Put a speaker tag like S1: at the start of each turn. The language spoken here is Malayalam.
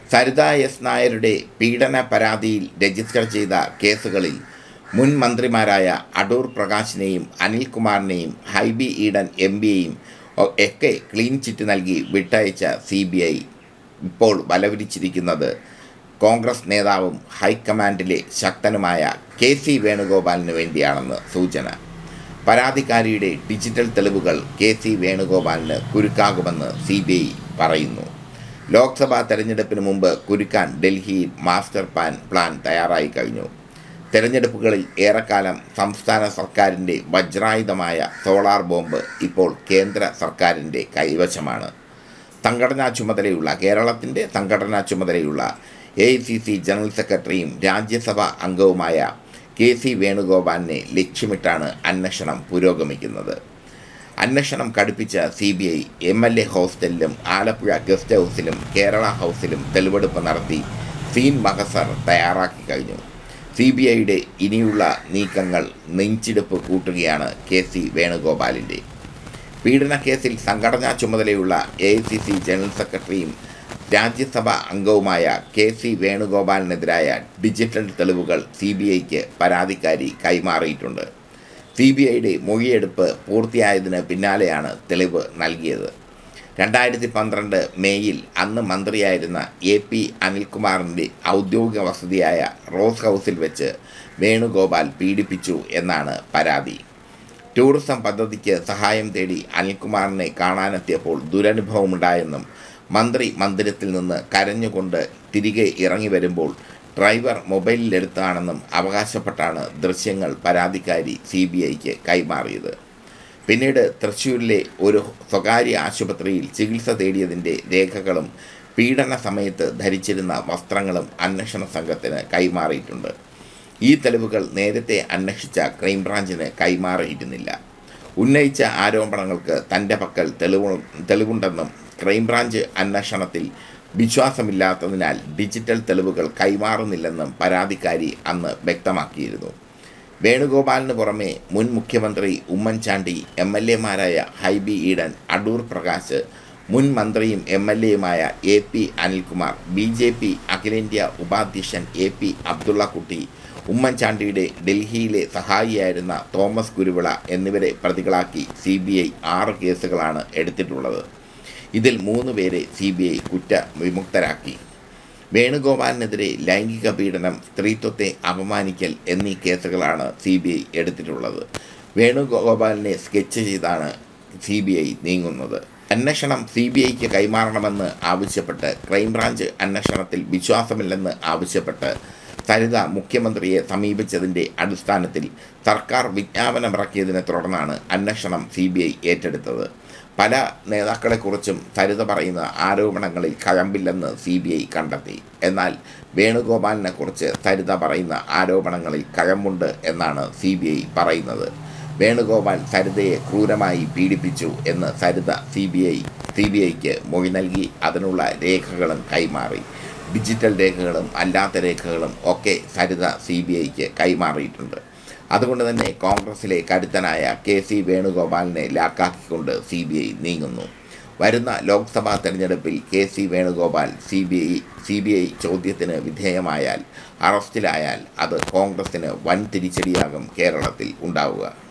S1: സരിത എസ് നായരുടെ പീഡന പരാതിയിൽ രജിസ്റ്റർ ചെയ്ത കേസുകളിൽ മുൻ മന്ത്രിമാരായ അടൂർ പ്രകാശിനെയും അനിൽകുമാറിനെയും ഹൈബി ഈഡൻ എം പിയെയും ഒക്കെ ക്ലീൻ ചിറ്റ് നൽകി വിട്ടയച്ച സി ബി ഐ ഇപ്പോൾ വലവിരിച്ചിരിക്കുന്നത് കോൺഗ്രസ് നേതാവും ഹൈക്കമാൻഡിലെ ശക്തനുമായ കെ സി വേണുഗോപാലിന് വേണ്ടിയാണെന്ന് സൂചന പരാതിക്കാരിയുടെ ഡിജിറ്റൽ തെളിവുകൾ കെ സി വേണുഗോപാലിന് കുരുക്കാകുമെന്ന് സി ബി ഐ പറയുന്നു ലോക്സഭാ തെരഞ്ഞെടുപ്പിന് മുമ്പ് കുരുക്കാൻ ഡൽഹിയിൽ മാസ്റ്റർ പ്ലാൻ പ്ലാൻ തയ്യാറായി കഴിഞ്ഞു തെരഞ്ഞെടുപ്പുകളിൽ ഏറെക്കാലം സംസ്ഥാന സർക്കാരിൻ്റെ വജ്രായുധമായ സോളാർ ബോംബ് ഇപ്പോൾ കേന്ദ്ര സർക്കാരിൻ്റെ കൈവശമാണ് സംഘടനാ ചുമതലയുള്ള കേരളത്തിൻ്റെ സംഘടനാ ചുമതലയുള്ള A I C C general സെക്രട്ടറിയും രാജ്യസഭാ അംഗവുമായ കെ സി വേണുഗോപാലിനെ ലക്ഷ്യമിട്ടാണ് അന്വേഷണം പുരോഗമിക്കുന്നത് അന്വേഷണം കടുപ്പിച്ച C B I M L A ഹോസ്റ്റലിലും ആലപ്പുഴ ഗസ്റ്റ് ഹൗസിലും കേരള ഹൗസിലും തെളിവെടുപ്പ് നടത്തി സീൻ മഹസർ തയ്യാറാക്കി കഴിഞ്ഞു സി ബി ഐയുടെ ഇനിയുള്ള നീക്കങ്ങൾ നെഞ്ചിടിപ്പ് കൂട്ടുകയാണ് കെ സി വേണുഗോപാലിൻ്റെ പീഡനക്കേസിൽ സംഘടനാ ചുമതലയുള്ള A I C C general സെക്രട്ടറിയും രാജ്യസഭാ അംഗവുമായ കെ സി വേണുഗോപാലിനെതിരായ ഡിജിറ്റൽ തെളിവുകൾ സി ബി ഐക്ക് പരാതിക്കാരി കൈമാറിയിട്ടുണ്ട് സി ബി ഐയുടെ മൊഴിയെടുപ്പ് പൂർത്തിയായതിന് പിന്നാലെയാണ് തെളിവ് നൽകിയത് രണ്ടായിരത്തി പന്ത്രണ്ട് മേയിൽ അന്ന് മന്ത്രിയായിരുന്ന എ പി അനിൽകുമാറിൻ്റെ ഔദ്യോഗിക വസതിയായ റോസ് ഹൗസിൽ വെച്ച് വേണുഗോപാൽ പീഡിപ്പിച്ചു എന്നാണ് പരാതി ടൂറിസം പദ്ധതിക്ക് സഹായം തേടി അനിൽകുമാറിനെ കാണാനെത്തിയപ്പോൾ ദുരനുഭവമുണ്ടായെന്നും മന്ത്രി മന്ദിരത്തിൽ നിന്ന് കരഞ്ഞുകൊണ്ട് തിരികെ ഇറങ്ങി വരുമ്പോൾ ഡ്രൈവർ മൊബൈലിലെടുത്താണെന്നും അവകാശപ്പെട്ടാണ് ദൃശ്യങ്ങൾ പരാതിക്കാരി സി ബി ഐക്ക് കൈമാറിയത് പിന്നീട് തൃശ്ശൂരിലെ ഒരു സ്വകാര്യ ആശുപത്രിയിൽ ചികിത്സ തേടിയതിൻ്റെ രേഖകളും പീഡന സമയത്ത് ധരിച്ചിരുന്ന വസ്ത്രങ്ങളും അന്വേഷണ സംഘത്തിന് കൈമാറിയിട്ടുണ്ട് ഈ തെളിവുകൾ നേരത്തെ അന്വേഷിച്ച ക്രൈംബ്രാഞ്ചിന് കൈമാറിയിരുന്നില്ല ഉന്നയിച്ച ആരോപണങ്ങൾക്ക് തൻ്റെ പക്കൽ തെളിവ് തെളിവുണ്ടെന്നും ക്രൈംബ്രാഞ്ച് അന്വേഷണത്തിൽ വിശ്വാസമില്ലാത്തതിനാൽ ഡിജിറ്റൽ തെളിവുകൾ കൈമാറുന്നില്ലെന്നും പരാതിക്കാരി അന്ന് വ്യക്തമാക്കിയിരുന്നു വേണുഗോപാലിന് പുറമെ മുൻ മുഖ്യമന്ത്രി ഉമ്മൻചാണ്ടി എം എൽ എമാരായ ഹൈബി ഈഡൻ അടൂർ പ്രകാശ് മുൻ മന്ത്രിയും എം എൽ എയുമായ A P Anilkumar B J P അഖിലേന്ത്യാ ഉപാധ്യക്ഷൻ എ പി അബ്ദുള്ളക്കുട്ടി ഉമ്മൻചാണ്ടിയുടെ ഡൽഹിയിലെ സഹായിയായിരുന്ന തോമസ് കുരുവിള എന്നിവരെ പ്രതികളാക്കി സി ബി ഐ ആറ് കേസുകളാണ് എടുത്തിട്ടുള്ളത് ഇതിൽ മൂന്ന് പേരെ സി ബി ഐ കുറ്റ വിമുക്തരാക്കി വേണുഗോപാലിനെതിരെ ലൈംഗിക പീഡനം സ്ത്രീത്വത്തെ അപമാനിക്കൽ എന്നീ കേസുകളാണ് സി ബി ഐ എടുത്തിട്ടുള്ളത് വേണുഗോപാലിനെ സ്കെച്ച് ചെയ്താണ് സി ബി ഐ നീങ്ങുന്നത് അന്വേഷണം സി ബി ഐക്ക് കൈമാറണമെന്ന് ആവശ്യപ്പെട്ട് ക്രൈംബ്രാഞ്ച് അന്വേഷണത്തിൽ വിശ്വാസമില്ലെന്ന് ആവശ്യപ്പെട്ട് സരിത മുഖ്യമന്ത്രിയെ സമീപിച്ചതിൻ്റെ അടിസ്ഥാനത്തിൽ സർക്കാർ വിജ്ഞാപനമിറക്കിയതിനെ തുടർന്നാണ് അന്വേഷണം സി ബി ഐ ഏറ്റെടുത്തത് പല നേതാക്കളെക്കുറിച്ചും സരിത പറയുന്ന ആരോപണങ്ങളിൽ കഴമ്പില്ലെന്ന് സി ബി ഐ കണ്ടെത്തി എന്നാൽ വേണുഗോപാലിനെക്കുറിച്ച് സരിത പറയുന്ന ആരോപണങ്ങളിൽ കഴമ്പുണ്ട് എന്നാണ് സി ബി ഐ പറയുന്നത് വേണുഗോപാൽ സരിതയെ ക്രൂരമായി പീഡിപ്പിച്ചു എന്ന് Saritha C B I C B ഐക്ക് മൊഴി നൽകി അതിനുള്ള രേഖകളും കൈമാറി ഡിജിറ്റൽ രേഖകളും അല്ലാത്ത രേഖകളും ഒക്കെ സരിത സി ബി ഐക്ക് കൈമാറിയിട്ടുണ്ട് അതുകൊണ്ട് തന്നെ കോൺഗ്രസിലെ കരുത്തനായ കെ സി വേണുഗോപാലിനെ ലാക്കാക്കിക്കൊണ്ട് സി ബി ഐ നീങ്ങുന്നു വരുന്ന ലോക്സഭാ തെരഞ്ഞെടുപ്പിൽ K C Venugopal C B I C B I ചോദ്യത്തിന് വിധേയമായാൽ അറസ്റ്റിലായാൽ അത് കോൺഗ്രസിന് വൻ തിരിച്ചടിയാകും കേരളത്തിൽ ഉണ്ടാവുക